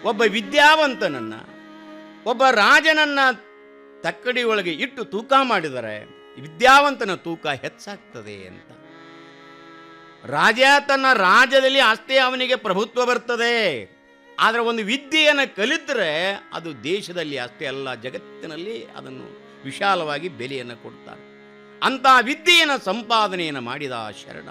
ಒಬ್ಬ ವಿದ್ಯಾವಂತನನ್ನ ಒಬ್ಬ ರಾಜನನ್ನ ತಕ್ಕಡಿ ಒಳಗೆ ಇಟ್ಟು ತೂಕ ಮಾಡಿದರೆ ವಿದ್ಯಾವಂತನ ತೂಕ ಹೆಚ್ಚಾಗ್ತದೆ ಅಂತ ರಾಜ ತನ್ನ ರಾಜ್ಯದಲ್ಲಿ ಅಷ್ಟೇ ಅವನಿಗೆ ಪ್ರಭುತ್ವ ಬರ್ತದೆ ಆದರೆ ಒಂದು ವಿದ್ಯೆಯನ್ನು ಕಲಿತರೆ ಅದು ದೇಶದಲ್ಲಿ ಅಷ್ಟೇ ಅಲ್ಲ ಜಗತ್ತಿನಲ್ಲಿ ಅದನ್ನು ವಿಶಾಲವಾಗಿ ಬೆಲೆಯನ್ನು ಕೊಡ್ತಾರೆ ಅಂಥ ವಿದ್ಯೆಯನ್ನು ಸಂಪಾದನೆಯನ್ನು ಮಾಡಿದ ಶರಣ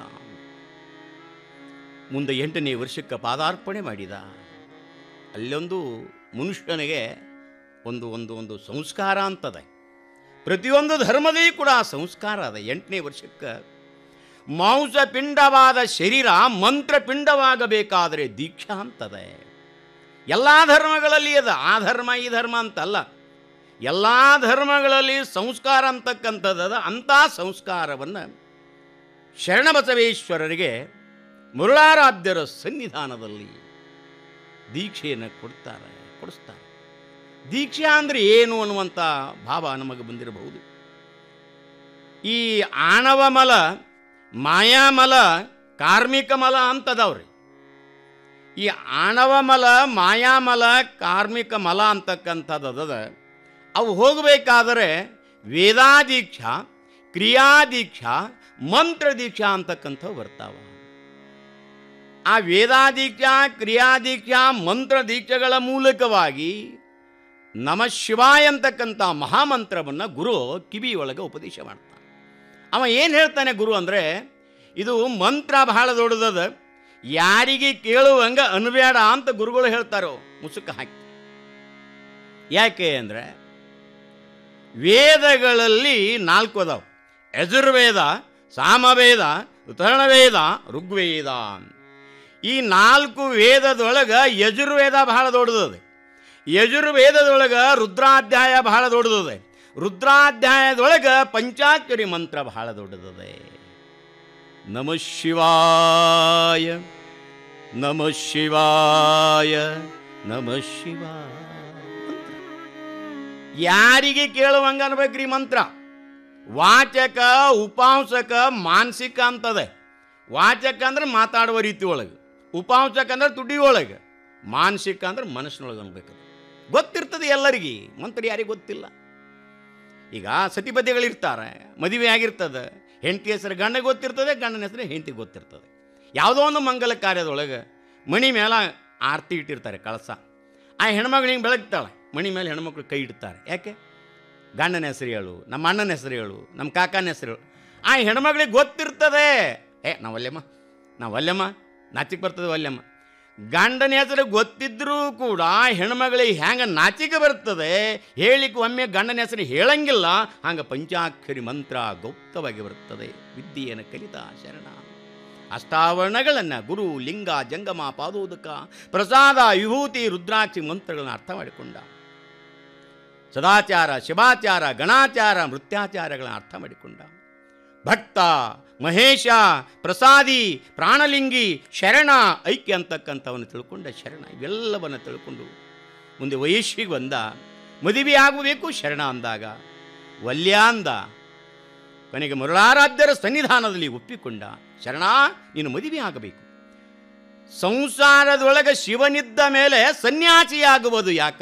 ಮುಂದೆ ಎಂಟನೇ ವರ್ಷಕ್ಕೆ ಪಾದಾರ್ಪಣೆ ಮಾಡಿದ ಅಲ್ಲೊಂದು ಮನುಷ್ಯನಿಗೆ ಒಂದು ಒಂದು ಒಂದು ಸಂಸ್ಕಾರ ಅಂತದೆ ಪ್ರತಿಯೊಂದು ಧರ್ಮದಲ್ಲಿ ಕೂಡ ಆ ಸಂಸ್ಕಾರ ಅದ ಎಂಟನೇ ವರ್ಷಕ್ಕೆ ಮಾಂಸ ಪಿಂಡವಾದ ಶರೀರ ಮಂತ್ರ ಪಿಂಡವಾಗಬೇಕಾದರೆ ದೀಕ್ಷಾ ಅಂತದೆ ಎಲ್ಲ ಧರ್ಮಗಳಲ್ಲಿ ಅದ ಆ ಧರ್ಮ ಈ ಧರ್ಮ ಅಂತಲ್ಲ ಎಲ್ಲ ಧರ್ಮಗಳಲ್ಲಿ ಸಂಸ್ಕಾರ ಅಂತಕ್ಕಂಥದ್ದು ಅಂಥ ಸಂಸ್ಕಾರವನ್ನು ಶರಣಬಸವೇಶ್ವರರಿಗೆ ಮುರುಳಾರಾಧ್ಯರ ಸನ್ನಿಧಾನದಲ್ಲಿ ದೀಕ್ಷೆಯನ್ನು ಕೊಡ್ತಾರೆ ಕೊಡಿಸ್ತಾರೆ ದೀಕ್ಷೆ ಅಂದರೆ ಏನು ಅನ್ನುವಂಥ ಭಾವ ನಮಗೆ ಬಂದಿರಬಹುದು ಈ ಆಣವ ಮಲ ಮಾಯಾಮಲ ಕಾರ್ಮಿಕ ಮಲ ಅಂತದವ್ರಿ ಈ ಆಣವ ಮಲ ಮಾಯಾಮಲ ಕಾರ್ಮಿಕ ಮಲ ಅಂತಕ್ಕಂಥದ್ದು ಅವು ಹೋಗಬೇಕಾದರೆ ವೇದಾದೀಕ್ಷಾ ಕ್ರಿಯಾದೀಕ್ಷಾ ಮಂತ್ರದೀಕ್ಷಾ ಅಂತಕ್ಕಂಥವು ಬರ್ತಾವ ಆ ವೇದಾದೀಕ್ಷಾ ಕ್ರಿಯಾದೀಕ್ಷಾ ಮಂತ್ರದೀಕ್ಷೆಗಳ ಮೂಲಕವಾಗಿ ನಮ ಶಿವಾಯ ಅಂತಕ್ಕಂಥ ಮಹಾಮಂತ್ರವನ್ನು ಗುರು ಕಿವಿಯೊಳಗೆ ಉಪದೇಶ ಮಾಡ್ತಾನೆ ಅವ ಏನು ಹೇಳ್ತಾನೆ ಗುರು ಅಂದರೆ ಇದು ಮಂತ್ರ ಬಹಳ ದೊಡ್ಡದದ ಯಾರಿಗೆ ಕೇಳುವಂಗ ಅನ್ಬೇಡ ಅಂತ ಗುರುಗಳು ಹೇಳ್ತಾರೋ ಮುಸುಕ ಹಾಕಿ ಯಾಕೆ ಅಂದರೆ ವೇದಗಳಲ್ಲಿ ನಾಲ್ಕು ಅದಾವ ಯಜುರ್ವೇದ ಸಾಮವೇದ ಉತ್ತರಣವೇದ ಋಗ್ವೇದ ಈ ನಾಲ್ಕು ವೇದದೊಳಗೆ ಯಜುರ್ವೇದ ಬಹಳ ದೊಡ್ಡದದೆ ಯಜುರ್ವೇದದೊಳಗೆ ರುದ್ರಾಧ್ಯಾಯ ಬಹಳ ದೊಡ್ಡದದೆ ರುದ್ರಾಧ್ಯಾಯದೊಳಗೆ ಪಂಚಾಕ್ಷರಿ ಮಂತ್ರ ಬಹಳ ದೊಡ್ಡದದೆ ನಮ ಶಿವಾಯ ನಮ ಶಿವಾಯ ನಮ ಶಿವಾಯ ಮಂತ್ರ ಯಾರಿಗೆ ಕೇಳುವಂಗ ಅನ್ಬೇಕ್ರಿ ಮಂತ್ರ ವಾಚಕ ಉಪಾಂಸಕ ಮಾನಸಿಕ ಅಂತದೆ ವಾಚಕ ಅಂದ್ರೆ ಮಾತಾಡುವ ರೀತಿ ಒಳಗೆ ಉಪಾಂಸಕ ಅಂದ್ರೆ ತುಟಿ ಒಳಗೆ ಮಾನಸಿಕ ಅಂದ್ರೆ ಮನಸ್ಸಿನೊಳಗೆ ಅನ್ಬೇಕು ಗೊತ್ತಿರ್ತದೆ ಎಲ್ಲರಿಗೆ ಮಂತ್ರ ಯಾರಿಗೆ ಗೊತ್ತಿಲ್ಲ ಈಗ ಸತಿಪತಿಗಳಿರ್ತಾರೆ ಮದುವೆ ಆಗಿರ್ತದೆ ಹೆಂಡತಿ ಹೆಸರು ಗಂಡ ಗೊತ್ತಿರ್ತದೆ ಗಂಡನ ಹೆಸರು ಹೆಂಡತಿ ಗೊತ್ತಿರ್ತದೆ ಯಾವುದೋ ಒಂದು ಮಂಗಲ ಕಾರ್ಯದೊಳಗೆ ಮಣಿ ಮೇಲೆ ಆರತಿ ಇಟ್ಟಿರ್ತಾರೆ ಕಳಸ ಆ ಹೆಣ್ಮಗಳು ಹಿಂಗೆ ಬೆಳಗ್ತಾಳೆ ಮಣಿ ಮೇಲೆ ಹೆಣ್ಮಕ್ಳು ಕೈ ಇಡ್ತಾರೆ ಯಾಕೆ ಗಂಡನ ಹೆಸರು ಹೇಳು ನಮ್ಮ ಅಣ್ಣನ ಹೆಸರು ಹೇಳು ನಮ್ಮ ಕಾಕನ ಹೆಸರು ಹೇಳು ಆ ಹೆಣ್ಮಗಳಿಗೆ ಗೊತ್ತಿರ್ತದೆ ಏ ನಾವು ಒಲ್ಲೆಮ್ಮ ನಾವು ಒಲ್ಲೆಮ್ಮ ನಾಚಿಕೆ ಬರ್ತದೆ ಒಲ್ಲೆಮ್ಮ ಗಂಡನ ಹೆಸರು ಗೊತ್ತಿದ್ರೂ ಕೂಡ ಹೆಣ್ಮಗಳಿಗೆ ಹ್ಯಾಂಗ ನಾಚಿಕೆ ಬರ್ತದೆ ಹೇಳಿಕ್ಕೆ ಒಮ್ಮೆ ಗಂಡನ ಹೆಸರು ಹೇಳಂಗಿಲ್ಲ ಹಂಗೆ ಪಂಚಾಕ್ಷರಿ ಮಂತ್ರ ಗೌಪ್ತವಾಗಿ ಬರ್ತದೆ ವಿದ್ಯೆಯನ್ನು ಕಲಿತ ಶರಣ ಅಷ್ಟಾವರಣಗಳನ್ನು ಗುರು ಲಿಂಗ ಜಂಗಮ ಪಾದೋದಕ ಪ್ರಸಾದ ವಿಭೂತಿ ರುದ್ರಾಕ್ಷಿ ಮಂತ್ರಗಳನ್ನು ಅರ್ಥ ಮಾಡಿಕೊಂಡ ಸದಾಚಾರ ಶಿವಾಚಾರ ಗಣಾಚಾರ ಮೃತ್ಯಾಚಾರಗಳನ್ನು ಅರ್ಥ ಮಾಡಿಕೊಂಡ ಭಕ್ತ ಮಹೇಶ ಪ್ರಸಾದಿ ಪ್ರಾಣಲಿಂಗಿ ಶರಣ ಐಕ್ಯ ಅಂತಕ್ಕಂಥವನ್ನು ತಿಳ್ಕೊಂಡ ಶರಣ ಇವೆಲ್ಲವನ್ನು ತಿಳ್ಕೊಂಡು ಮುಂದೆ ವಯಸ್ಸಿಗೆ ಬಂದ ಮದುವೆ ಆಗಬೇಕು ಶರಣ ಅಂದಾಗ ವಲ್ಯ ಅಂದ ಕೊನೆಗೆ ಮುರುಳಾರಾಧ್ಯರ ಸನ್ನಿಧಾನದಲ್ಲಿ ಒಪ್ಪಿಕೊಂಡ ಶರಣ ನೀನು ಮದುವೆ ಆಗಬೇಕು ಸಂಸಾರದೊಳಗೆ ಶಿವನಿದ್ದ ಮೇಲೆ ಸನ್ಯಾಸಿಯಾಗುವುದು ಯಾಕ